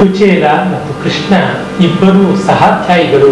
ಕುಚೇಲ ಮತ್ತು ಕೃಷ್ಣ ಇಬ್ಬರು ಸಹಾಧ್ಯಾಯಿಗಳು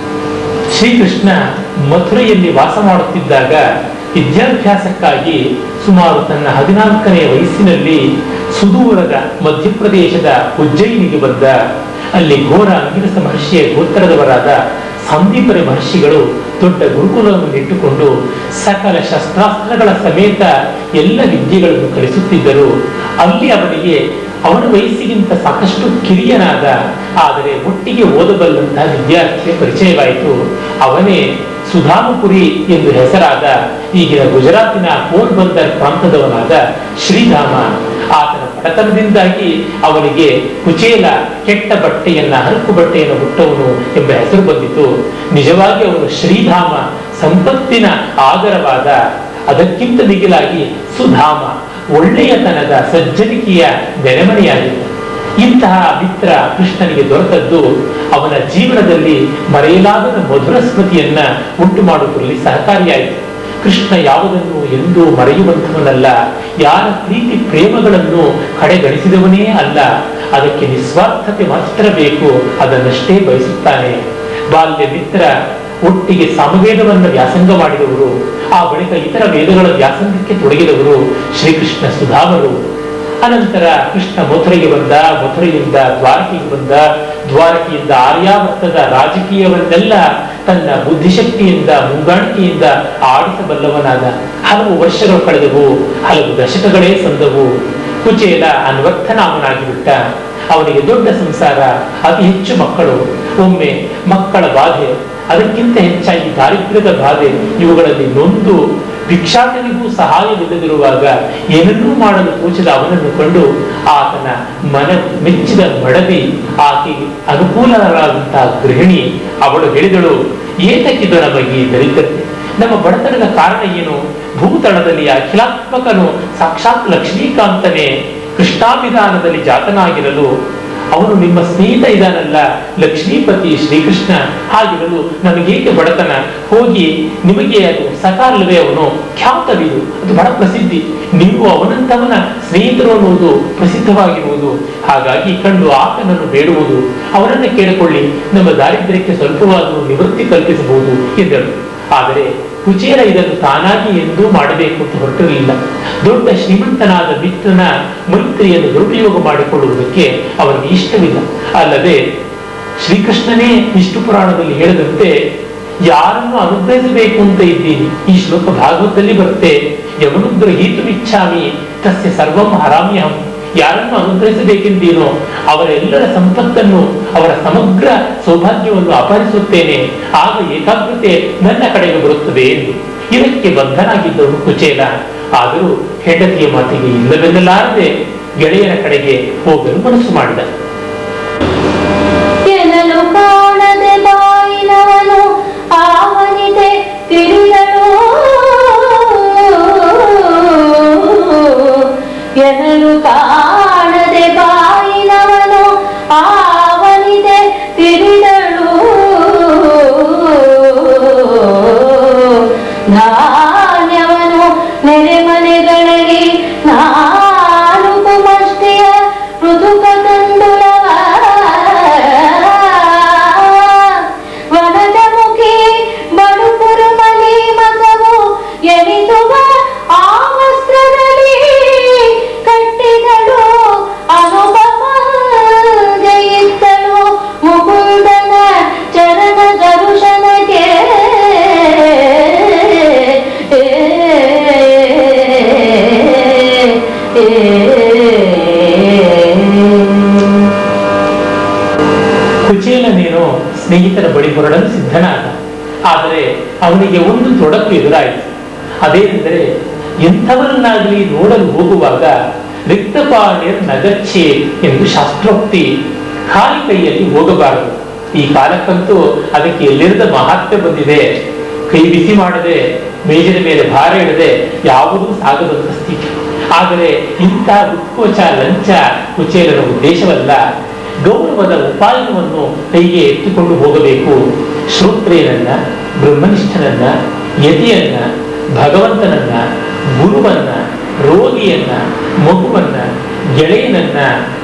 ಶ್ರೀಕೃಷ್ಣ ಮಥುರೆಯಲ್ಲಿ ವಾಸ ಮಾಡುತ್ತಿದ್ದಾಗ ವಿದ್ಯಾಭ್ಯಾಸಕ್ಕಾಗಿ ಸುಮಾರು ತನ್ನ ಹದಿನಾಲ್ಕನೆಯ ವಯಸ್ಸಿನಲ್ಲಿ ಸುದೂರದ ಮಧ್ಯಪ್ರದೇಶದ ಉಜ್ಜಯಿನಿಗೆ ಬಂದ ಅಲ್ಲಿ ಘೋರ ಅಂಗಿರಸ ಮಹರ್ಷಿಯ ಗೋತ್ರದವರಾದ ಸಂದೀಪರ ಮಹರ್ಷಿಗಳು ದೊಡ್ಡ ಗುರುಕುಲವನ್ನು ಇಟ್ಟುಕೊಂಡು ಸಕಲ ಶಸ್ತ್ರಾಸ್ತ್ರಗಳ ಸಮೇತ ಎಲ್ಲ ವಿದ್ಯೆಗಳನ್ನು ಕಲಿಸುತ್ತಿದ್ದರು ಅಲ್ಲಿ ಅವನಿಗೆ ಅವನ ವಯಸ್ಸಿಗಿಂತ ಸಾಕಷ್ಟು ಕಿರಿಯನಾದ ಆದರೆ ಒಟ್ಟಿಗೆ ಓದಬಲ್ಲಂತಹ ವಿದ್ಯಾರ್ಥಿಯ ಪರಿಚಯವಾಯಿತು ಅವನೇ ಸುಧಾಮಪುರಿ ಎಂದು ಹೆಸರಾದ ಈಗಿನ ಗುಜರಾತಿನ ಪೋರ್ಬಂದರ್ ಪ್ರಾಂತದವನಾದ ಶ್ರೀಧಾಮ ಆತನ ಬಡತನದಿಂದಾಗಿ ಅವನಿಗೆ ಕುಚೇಲ ಕೆಟ್ಟ ಬಟ್ಟೆಯನ್ನ ಹರಕು ಬಟ್ಟೆಯನ್ನು ಹುಟ್ಟವನು ಎಂಬ ಹೆಸರು ಬಂದಿತು ನಿಜವಾಗಿ ಅವನು ಶ್ರೀಧಾಮ ಸಂಪತ್ತಿನ ಆಗರವಾದ ಅದಕ್ಕಿಂತ ಮಿಗಿಲಾಗಿ ಸುಧಾಮ ಒಳ್ಳೆಯತನದ ಸಜ್ಜನಿಕೆಯ ನೆರೆಮನೆಯಾಗಿತ್ತು ಇಂತಹ ಮಿತ್ರ ಕೃಷ್ಣನಿಗೆ ದೊರೆತದ್ದು ಅವನ ಜೀವನದಲ್ಲಿ ಮರೆಯಲಾಗದ ಮಧುರ ಸ್ಮೃತಿಯನ್ನ ಉಂಟು ಮಾಡುವುದರಲ್ಲಿ ಸಹಕಾರಿಯಾಯಿತು ಕೃಷ್ಣ ಯಾವುದನ್ನು ಎಂದೂ ಮರೆಯುವಂಥವನಲ್ಲ ಯಾರ ಪ್ರೀತಿ ಪ್ರೇಮಗಳನ್ನು ಕಡೆಗಣಿಸಿದವನೇ ಅಲ್ಲ ಅದಕ್ಕೆ ನಿಸ್ವಾರ್ಥತೆ ಮಾತ್ರ ಬೇಕು ಅದನ್ನಷ್ಟೇ ಬಯಸುತ್ತಾನೆ ಬಾಲ್ಯ ಮಿತ್ರ ಒಟ್ಟಿಗೆ ಸಾಮವೇದವನ್ನು ವ್ಯಾಸಂಗ ಮಾಡಿದವರು ಆ ಬಳಿಕ ಇತರ ವೇದಗಳ ವ್ಯಾಸಂಗಕ್ಕೆ ತೊಡಗಿದವರು ಶ್ರೀಕೃಷ್ಣ ಸುಧಾಮರು ಅನಂತರ ಕೃಷ್ಣ ಮಥುರೆಗೆ ಬಂದ ಮಥುರೆಯಿಂದ ದ್ವಾರಕೆಗೆ ಬಂದ ದ್ವಾರಕೆಯಿಂದ ಆರ್ಯಾವರ್ತದ ರಾಜಕೀಯವನ್ನೆಲ್ಲ ತನ್ನ ಬುದ್ಧಿಶಕ್ತಿಯಿಂದ ಮುಂಗಾಣಿಕೆಯಿಂದ ಆಡಿಸಬಲ್ಲವನಾದ ಹಲವು ವರ್ಷಗಳು ಕಳೆದವು ಹಲವು ದಶಕಗಳೇ ಸಂದವು ಕುಚೇಲ ಅನ್ವರ್ಥನಾಮನಾಗಿ ಬಿಟ್ಟ ಅವನಿಗೆ ದೊಡ್ಡ ಸಂಸಾರ ಅತಿ ಹೆಚ್ಚು ಮಕ್ಕಳು ಒಮ್ಮೆ ಮಕ್ಕಳ ಬಾಧೆ ಅದಕ್ಕಿಂತ ಹೆಚ್ಚಾಗಿ ದಾರಿದ್ರ್ಯದ ಬಾಧೆ ಇವುಗಳಲ್ಲಿ ನೊಂದು ಭಿಕ್ಷಾಟನಿಗೂ ಸಹಾಯವಿಲ್ಲದಿರುವಾಗ ಏನನ್ನೂ ಮಾಡಲು ತೋಚದ ಅವನನ್ನು ಕಂಡು ಆತನ ಮನ ಮೆಚ್ಚಿದ ಮಡದಿ ಆಕೆಗೆ ಅನುಕೂಲರಾದಂತಹ ಗೃಹಿಣಿ ಅವಳು ಹೇಳಿದಳು ಏತಕ್ಕಿದು ನಮಗೆ ದರಿದ್ರತೆ ನಮ್ಮ ಬಡತನದ ಕಾರಣ ಏನು ಭೂತಳದಲ್ಲಿ ಅಖಿಲಾತ್ಮಕನು ಸಾಕ್ಷಾತ್ ಲಕ್ಷ್ಮೀಕಾಂತನೇ ಕೃಷ್ಣಾಭಿಧಾನದಲ್ಲಿ ಜಾತನಾಗಿರಲು ಅವನು ನಿಮ್ಮ ಸ್ನೇಹಿತ ಇದಾನಲ್ಲ ಲಕ್ಷ್ಮೀಪತಿ ಶ್ರೀಕೃಷ್ಣ ಹಾಗಿರಲು ನಮಗೇಕೆ ಬಡತನ ಹೋಗಿ ನಿಮಗೆ ಅದು ಸಕಾಲವೇ ಅವನು ಖ್ಯಾತವಿದು ಅದು ಬಹಳ ಪ್ರಸಿದ್ಧಿ ನೀವು ಅವನಂತವನ ಸ್ನೇಹಿತರು ಅನ್ನುವುದು ಪ್ರಸಿದ್ಧವಾಗಿರುವುದು ಹಾಗಾಗಿ ಕಂಡು ಆತನನ್ನು ಬೇಡುವುದು ಅವನನ್ನು ಕೇಳಿಕೊಳ್ಳಿ ನಮ್ಮ ದಾರಿದ್ರ್ಯಕ್ಕೆ ಸ್ವಲ್ಪವಾದರೂ ನಿವೃತ್ತಿ ಕಲ್ಪಿಸಬಹುದು ಎಂದಳು ಆದರೆ ಕುಚೇಲ ಇದನ್ನು ತಾನಾಗಿ ಎಂದೂ ಮಾಡಬೇಕು ಅಂತ ಹೊರಟಿರಲಿಲ್ಲ ದೊಡ್ಡ ಶ್ರೀಮಂತನಾದ ಮಿತ್ರನ ಮೈತ್ರಿಯನ್ನು ದುರುಪಯೋಗ ಮಾಡಿಕೊಳ್ಳುವುದಕ್ಕೆ ಅವನಿಗೆ ಇಷ್ಟವಿಲ್ಲ ಅಲ್ಲದೆ ಶ್ರೀಕೃಷ್ಣನೇ ವಿಷ್ಣು ಪುರಾಣದಲ್ಲಿ ಹೇಳಿದಂತೆ ಯಾರನ್ನು ಅನುಗ್ರಹಿಸಬೇಕು ಅಂತ ಇದ್ದೀನಿ ಈ ಶ್ಲೋಕ ಭಾಗವತದಲ್ಲಿ ಬರುತ್ತೆ ಯಮನುಗ್ರ ಹೀತುಮಿಚ್ಛಾಮಿ ತಸ್ಯ ಸರ್ವಂ ಹರಾಮ್ಯಹಂ ಯಾರನ್ನು ಅನುಗ್ರಹಿಸಬೇಕೆಂದೇನೋ ಅವರೆಲ್ಲರ ಸಂಪತ್ತನ್ನು ಅವರ ಸಮಗ್ರ ಸೌಭಾಗ್ಯವನ್ನು ಅಪಹರಿಸುತ್ತೇನೆ ಆಗ ಏಕಾಗ್ರತೆ ನನ್ನ ಕಡೆಗೆ ಬರುತ್ತದೆ ಎಂದು ಇದಕ್ಕೆ ಬದ್ಧನಾಗಿದ್ದವನು ಕುಚೇಲ ಆದರೂ ಹೆಂಡತಿಯ ಮಾತಿಗೆ ಇಲ್ಲವೆನ್ನಲಾರದೆ ಗೆಳೆಯನ ಕಡೆಗೆ ಹೋಗಲು ಮನಸ್ಸು ಮಾಡಿದ ಎನಲು ಕಾಣದೆ ಬಾಯಿನವನು ಆವನಿದೆ ತಿಳಿಯಲು ಎನಲು ಕಾಣದೆ ಬಾಯಿನವನು ಆವನಿದೆ ತಿಳಿದಳು ಧಾನ್ಯವನು ನೆರೆಮನೆಗಳಲ್ಲಿ ನಾನು ಕುಮಸ್ತಿಯ ಮೃದುಕ ತಂದುಳವ ವನದ ಮುಖಿ ಬಡುಪುರ ಮಲಿ ಮಗವು ಎಣಿಸುವ ಆ ವಸ್ತ್ರದಲ್ಲಿ ಕಟ್ಟಿದಳು ಅನುಪಮ ಜಯಿತ್ತಳು ಮುಕುಂದನ ಚರಣ ದರುಶನಕ್ಕೆ ಕುಚೇಲನೇನೋ ಸ್ನೇಹಿತರ ಬಳಿ ಹೊರಡಲು ಸಿದ್ಧನಾದ ಆದರೆ ಅವನಿಗೆ ಒಂದು ತೊಡಕು ಎದುರಾಯಿತು ಅದೇನೆಂದರೆ ಎಂಥವರನ್ನಾಗಲಿ ನೋಡಲು ಹೋಗುವಾಗ ರಿಕ್ತಪಾಣಿರ್ ನಗಚ್ಚೆ ಎಂದು ಶಾಸ್ತ್ರೋಕ್ತಿ ಖಾಲಿ ಕೈಯಲ್ಲಿ ಹೋಗಬಾರದು ಈ ಕಾಲಕ್ಕಂತೂ ಅದಕ್ಕೆ ಎಲ್ಲಿರದ ಮಹಾತ್ಮೆ ಬಂದಿದೆ ಕೈ ಬಿಸಿ ಮಾಡದೆ ಮೇಜಿನ ಮೇಲೆ ಭಾರ ಇಡದೆ ಯಾವುದೂ ಸಾಗದಂತ ಸ್ಥಿತಿ ಆದರೆ ಇಂಥ ಉತ್ಕೋಚ ಲಂಚ ಕುಚೇಲನ ಉದ್ದೇಶವಲ್ಲ ಗೌರವದ ಉಪಾಯವನ್ನು ಕೈಗೆ ಎತ್ತಿಕೊಂಡು ಹೋಗಬೇಕು ಶ್ರೋತ್ರಿಯನನ್ನ ಬ್ರಹ್ಮನಿಷ್ಠನನ್ನ ಯತಿಯನ್ನ ಭಗವಂತನನ್ನ ಗುರುವನ್ನ ರೋಗಿಯನ್ನ ಮಗುವನ್ನ ಗೆಳೆಯನನ್ನ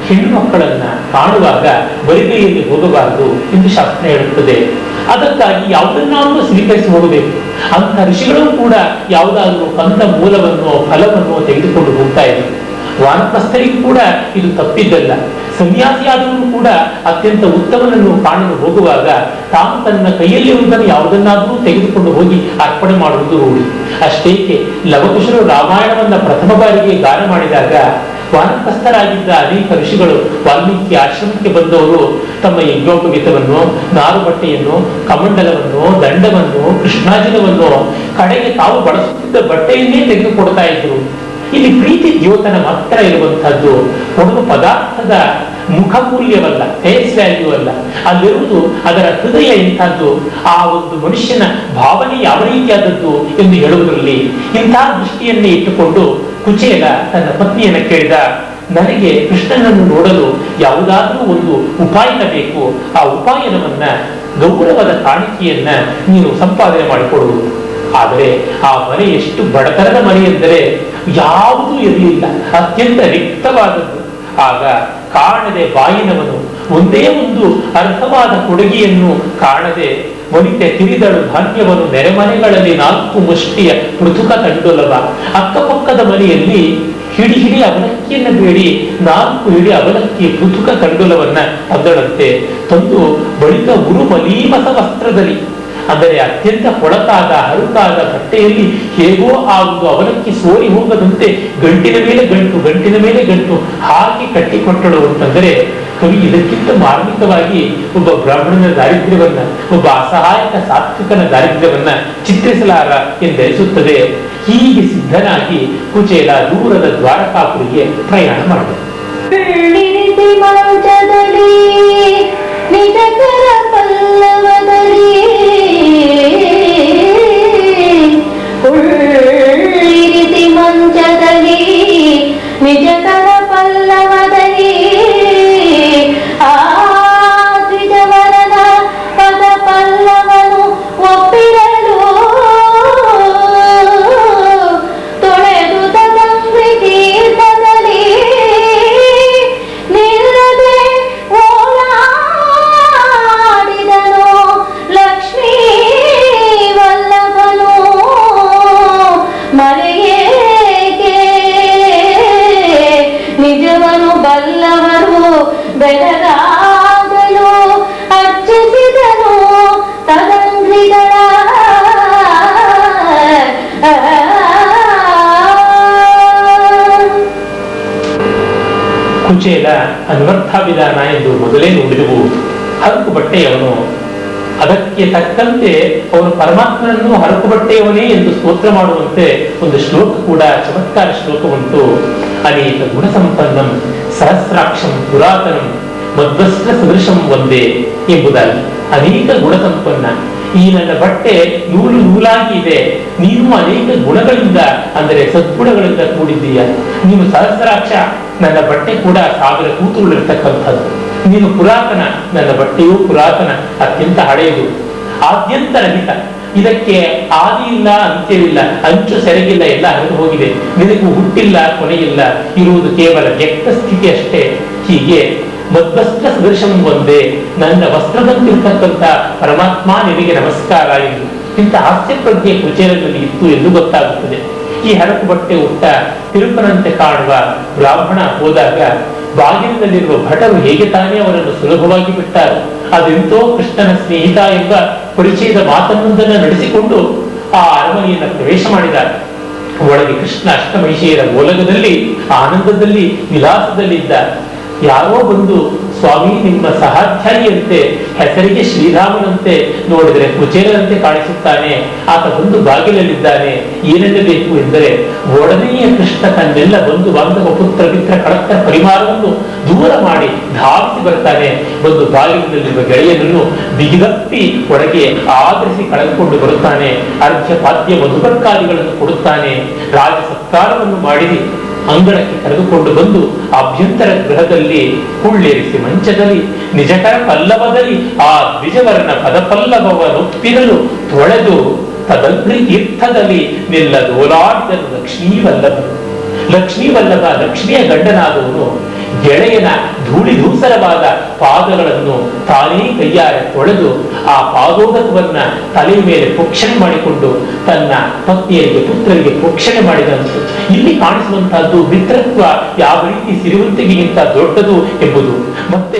ಹೆಣ್ಣು ಮಕ್ಕಳನ್ನ ಕಾಣುವಾಗ ಬರಿಗೈಯಲ್ಲಿ ಹೋಗಬಾರದು ಎಂದು ಶಾಸ್ತ್ರ ಹೇಳುತ್ತದೆ ಅದಕ್ಕಾಗಿ ಯಾವುದನ್ನಾದರೂ ಸ್ವೀಕರಿಸಿ ಹೋಗಬೇಕು ಅಂತ ಋಷಿಗಳು ಕೂಡ ಯಾವುದಾದ್ರೂ ಕಂದ ಮೂಲವನ್ನು ಫಲವನ್ನು ತೆಗೆದುಕೊಂಡು ಹೋಗ್ತಾ ಇದ್ರು ವಾನಪ್ರಸ್ಥರಿಗೂ ಕೂಡ ಇದು ತಪ್ಪಿದ್ದಲ್ಲ ಸನ್ಯಾಸಿಯಾದವರು ಕೂಡ ಅತ್ಯಂತ ಉತ್ತಮನನ್ನು ಕಾಣಲು ಹೋಗುವಾಗ ತಾನು ತನ್ನ ಕೈಯಲ್ಲಿರುವುದನ್ನು ಯಾವುದನ್ನಾದರೂ ತೆಗೆದುಕೊಂಡು ಹೋಗಿ ಅರ್ಪಣೆ ಮಾಡುವುದು ರೂಢಿ ಅಷ್ಟೇಕೆ ಲವಕುಶರು ರಾಮಾಯಣವನ್ನ ಪ್ರಥಮ ಬಾರಿಗೆ ಗಾನ ಮಾಡಿದಾಗ ವಾನಪ್ರಸ್ಥರಾಗಿದ್ದ ಅನೇಕ ಋಷಿಗಳು ವಾಲ್ಮೀಕಿ ಆಶ್ರಮಕ್ಕೆ ಬಂದವರು ತಮ್ಮ ಯಜ್ಞೋಪವೀತವನ್ನು ನಾರು ಬಟ್ಟೆಯನ್ನು ಕಮಂಡಲವನ್ನು ದಂಡವನ್ನು ಕೃಷ್ಣಾಜಿನವನ್ನು ಕಡೆಗೆ ತಾವು ಬಳಸುತ್ತಿದ್ದ ಬಟ್ಟೆಯನ್ನೇ ತೆಗೆದುಕೊಡ್ತಾ ಇದ್ರು ಇಲ್ಲಿ ಪ್ರೀತಿ ದ್ಯೋತನ ಮಾತ್ರ ಇರುವಂತಹದ್ದು ಒಂದು ಪದಾರ್ಥದ ಮುಖಮೂಲ್ಯವಲ್ಲ ಫೇಸ್ ವ್ಯಾಲ್ಯೂ ಅಲ್ಲ ಅಲ್ಲಿರುವುದು ಅದರ ಹೃದಯ ಇಂಥದ್ದು ಆ ಒಂದು ಮನುಷ್ಯನ ಭಾವನೆ ಯಾವ ರೀತಿಯಾದದ್ದು ಎಂದು ಹೇಳುವುದರಲ್ಲಿ ಇಂತಹ ದೃಷ್ಟಿಯನ್ನೇ ಇಟ್ಟುಕೊಂಡು ಕುಚೇಲ ತನ್ನ ಪತ್ನಿಯನ್ನ ಕೇಳಿದ ನನಗೆ ಕೃಷ್ಣನನ್ನು ನೋಡಲು ಯಾವುದಾದ್ರೂ ಒಂದು ಉಪಾಯನ ಬೇಕು ಆ ಉಪಾಯನವನ್ನ ಗೌರವದ ಕಾಣಿಕೆಯನ್ನ ನೀನು ಸಂಪಾದನೆ ಮಾಡಿಕೊಡುವುದು ಆದರೆ ಆ ಮನೆ ಎಷ್ಟು ಬಡತನದ ಮನೆ ಎಂದರೆ ಯಾವುದೂ ಇರಲಿಲ್ಲ ಅತ್ಯಂತ ರಿಕ್ತವಾದದ್ದು ಆಗ ಕಾಣದೆ ಬಾಯಿನವನು ಒಂದೇ ಒಂದು ಅರ್ಥವಾದ ಕೊಡುಗೆಯನ್ನು ಕಾಣದೆ ಒಲಿತೆ ತಿರಿದಳು ಧಾನ್ಯವನ್ನು ನೆರೆಮನೆಗಳಲ್ಲಿ ನಾಲ್ಕು ಮುಷ್ಟಿಯ ಪೃಥುಕ ತಂಡೊಲವ ಅಕ್ಕಪಕ್ಕದ ಮನೆಯಲ್ಲಿ ಹಿಡಿ ಹಿಡಿ ಅವಲಕ್ಕಿಯನ್ನು ಬೇಡಿ ನಾಲ್ಕು ಹಿಡಿ ಅವಲಕ್ಕಿ ಪೃಥುಕ ಕಂಡುಲವನ್ನ ತಂದಳಂತೆ ತಂದು ಬಳಿಕ ಗುರು ಮಲೀಮಸ ವಸ್ತ್ರದಲ್ಲಿ ಅಂದರೆ ಅತ್ಯಂತ ಕೊಳಕಾದ ಹರುಕಾದ ಬಟ್ಟೆಯಲ್ಲಿ ಹೇಗೋ ಆ ಒಂದು ಅವಲಕ್ಕಿ ಸೋರಿ ಹೋಗದಂತೆ ಗಂಟಿನ ಮೇಲೆ ಗಂಟು ಗಂಟಿನ ಮೇಲೆ ಗಂಟು ಹಾಕಿ ಕಟ್ಟಿಕೊಟ್ಟಳು ಅಂತಂದರೆ ಕವಿ ಇದಕ್ಕಿಂತ ಮಾರ್ಮಿಕವಾಗಿ ಒಬ್ಬ ಬ್ರಾಹ್ಮಣನ ದಾರಿದ್ರ್ಯವನ್ನ ಒಬ್ಬ ಅಸಹಾಯಕ ಸಾತ್ವಿಕನ ದಾರಿದ್ರ್ಯವನ್ನ ಚಿತ್ರಿಸಲಾರ ಎಂದೆನಿಸುತ್ತದೆ ಹೀಗೆ ಸಿದ್ಧನಾಗಿ ಕುಚೇಲ ದೂರದ ದ್ವಾರಕಾಪುರಿಗೆ ಪ್ರಯಾಣ ಮಾಡಿದ ಬೆಳ್ಳಿರಿಸಿ ಮಂಚದಲ್ಲಿ ನಿಜಕರ ಪಲ್ಲವದಲ್ಲಿ ಉಳ್ಳಿರಿಸಿ ಮಂಚದಲ್ಲಿ ನಿಜಕರ ಪಲ್ಲವದಲ್ಲಿ ಆ ದ್ವಿಜವರನ ಪದ ಪಲ್ಲವನು ಒಪ್ಪಿರಲು ತೊಳೆದು ತದಂಗ್ರಿ ತೀರ್ಥದಲ್ಲಿ ನಿಲ್ಲದೆ ಓಲಾಡಿದನು ಲಕ್ಷ್ಮೀ ವಲ್ಲಭನು ಮರೆಯೇಕೆ ನಿಜವನು ಬಲ್ಲವರು ಬೆಳಗಾಗಲು ಅರ್ಚಿಸಿದನು ತದಂಗ್ರಿಗಳ ಕುಚೇಲ ಅನ್ವರ್ಥ ವಿಧಾನ ಎಂದು ಮೊದಲೇ ನುಡಿದುವು ಹರಕು ಬಟ್ಟೆಯವನು ಅದಕ್ಕೆ ತಕ್ಕಂತೆ ಅವನು ಪರಮಾತ್ಮನನ್ನು ಹರಕು ಬಟ್ಟೆಯವನೇ ಎಂದು ಸ್ತೋತ್ರ ಮಾಡುವಂತೆ ಒಂದು ಶ್ಲೋಕ ಕೂಡ ಚಮತ್ಕಾರ ಶ್ಲೋಕ ಉಂಟು ಅನೇಕ ಗುಣ ಸಂಪನ್ನಂ ಸಹಸ್ರಾಕ್ಷಂ ಪುರಾತನಂ ಮಧ್ವಸ್ತ್ರ ಸದೃಶಂ ಒಂದೇ ಎಂಬುದಾಗಿ ಅನೇಕ ಗುಣ ಸಂಪನ್ನ ಈ ನನ್ನ ಬಟ್ಟೆ ನೂಲು ನೂಲಾಗಿ ಇದೆ ನೀನು ಅನೇಕ ಗುಣಗಳಿಂದ ಅಂದರೆ ಸದ್ಗುಣಗಳಿಂದ ಕೂಡಿದ್ದೀಯ ನೀನು ಸಹಸ್ರಾಕ್ಷ ನನ್ನ ಬಟ್ಟೆ ಕೂಡ ಸಾವಿರ ಕೂತುಗಳಿರ್ತಕ್ಕಂಥದ್ದು ನೀನು ಪುರಾತನ ನನ್ನ ಬಟ್ಟೆಯೂ ಪುರಾತನ ಅತ್ಯಂತ ಹಳೆಯದು ಆದ್ಯಂತ ರಹಿತ ಇದಕ್ಕೆ ಆದಿ ಇಲ್ಲ ಅಂತ್ಯವಿಲ್ಲ ಅಂಚು ಸೆರಗಿಲ್ಲ ಎಲ್ಲ ಹರಿದು ಹೋಗಿದೆ ನಿನಗೂ ಹುಟ್ಟಿಲ್ಲ ಕೊನೆಯಿಲ್ಲ ಇರುವುದು ಕೇವಲ ವ್ಯಕ್ತ ಸ್ಥಿತಿ ಅಷ್ಟೇ ಹೀಗೆ ಮಧ್ವಸ್ತ್ರ ಸದೃಶಂ ಒಂದೇ ನನ್ನ ವಸ್ತ್ರದಂತಿರ್ತಕ್ಕಂಥ ಪರಮಾತ್ಮ ನಿನಗೆ ನಮಸ್ಕಾರ ಎಂದು ಇಂಥ ಹಾಸ್ಯ ಪ್ರಜ್ಞೆ ಕುಚೇಲದಲ್ಲಿ ಇತ್ತು ಎಂದು ಗೊತ್ತಾಗುತ್ತದೆ ಈ ಹರಕು ಬಟ್ಟೆ ಉಟ್ಟ ತಿರುಪನಂತೆ ಕಾಣುವ ಬ್ರಾಹ್ಮಣ ಹೋದಾಗ ಬಾಗಿಲಿನಲ್ಲಿರುವ ಭಟರು ಹೇಗೆ ತಾನೇ ಅವರನ್ನು ಸುಲಭವಾಗಿ ಬಿಟ್ಟಾರು ಅದೆಂತೋ ಕೃಷ್ಣನ ಸ್ನೇಹಿತ ಎಂಬ ಪರಿಚಯದ ಮಾತನ್ನೊಂದನ್ನು ನಡೆಸಿಕೊಂಡು ಆ ಅರಮನೆಯನ್ನು ಪ್ರವೇಶ ಮಾಡಿದ್ದಾರೆ ಒಳಗೆ ಕೃಷ್ಣ ಅಷ್ಟಮಹಿಷಿಯರ ಮೂಲಕದಲ್ಲಿ ಆನಂದದಲ್ಲಿ ವಿಲಾಸದಲ್ಲಿದ್ದ ಯಾರೋ ಬಂದು ಸ್ವಾಮಿ ನಿಮ್ಮ ಸಹಾಧ್ಯಾಯಿಯಂತೆ ಹೆಸರಿಗೆ ಶ್ರೀರಾಮನಂತೆ ನೋಡಿದರೆ ಕುಚೇಲನಂತೆ ಕಾಣಿಸುತ್ತಾನೆ ಆತ ಬಂದು ಬಾಗಿಲಲ್ಲಿದ್ದಾನೆ ಏನೆನ್ನಬೇಕು ಎಂದರೆ ಒಡನೆಯ ಕೃಷ್ಣ ತನ್ನೆಲ್ಲ ಬಂಧು ಬಾಂಧವ ಪುತ್ರ ಮಿತ್ರ ಕಳತ್ರ ಪರಿವಾರವನ್ನು ದೂರ ಮಾಡಿ ಧಾವಿಸಿ ಬರ್ತಾನೆ ಬಂದು ಬಾಗಿಲಿನಲ್ಲಿರುವ ಗೆಳೆಯನನ್ನು ಬಿಗಿದಪ್ಪಿ ಒಳಗೆ ಆದರಿಸಿ ಕಳೆದುಕೊಂಡು ಬರುತ್ತಾನೆ ಅರ್ಘ್ಯ ಪಾದ್ಯ ಮಧುಕರ್ಕಾದಿಗಳನ್ನು ಕೊಡುತ್ತಾನೆ ರಾಜ ಸತ್ಕಾರವನ್ನು ಮಾಡಿದಿ ಅಂಗಳಕ್ಕೆ ಕರೆದುಕೊಂಡು ಬಂದು ಅಭ್ಯಂತರ ಗೃಹದಲ್ಲಿ ಕುಳ್ಳೇರಿಸಿ ಮಂಚದಲ್ಲಿ ನಿಜಕರ ಪಲ್ಲವದಲ್ಲಿ ಆ ದ್ವಿಜವರನ ಪದಪಲ್ಲವವನೊಪ್ಪಿರಲು ತೊಳೆದು ತದಗ್ರಿ ತೀರ್ಥದಲ್ಲಿ ನಿಲ್ಲದೋಲಾಡಿದನು ಲಕ್ಷ್ಮೀ ವಲ್ಲಭನು ಲಕ್ಷ್ಮೀ ವಲ್ಲಭ ಲಕ್ಷ್ಮಿಯ ಗಂಡನಾದವನು ಗೆಳೆಯನ ಧೂಳಿ ಧೂಸರವಾದ ಪಾದಗಳನ್ನು ತಾನೇ ಕೈಯಾರೆ ತೊಳೆದು ಆ ಪಾದೋದಕವನ್ನ ತಲೆಯ ಮೇಲೆ ಪೋಕ್ಷಣೆ ಮಾಡಿಕೊಂಡು ತನ್ನ ಪತ್ನಿಯರಿಗೆ ಪುತ್ರರಿಗೆ ಪೋಕ್ಷಣೆ ಮಾಡಿದಂತೆ ಇಲ್ಲಿ ಕಾಣಿಸುವಂತಹದ್ದು ಮಿತ್ರತ್ವ ಯಾವ ರೀತಿ ಸಿರಿವಂತಿಗಿಂತ ದೊಡ್ಡದು ಎಂಬುದು ಮತ್ತು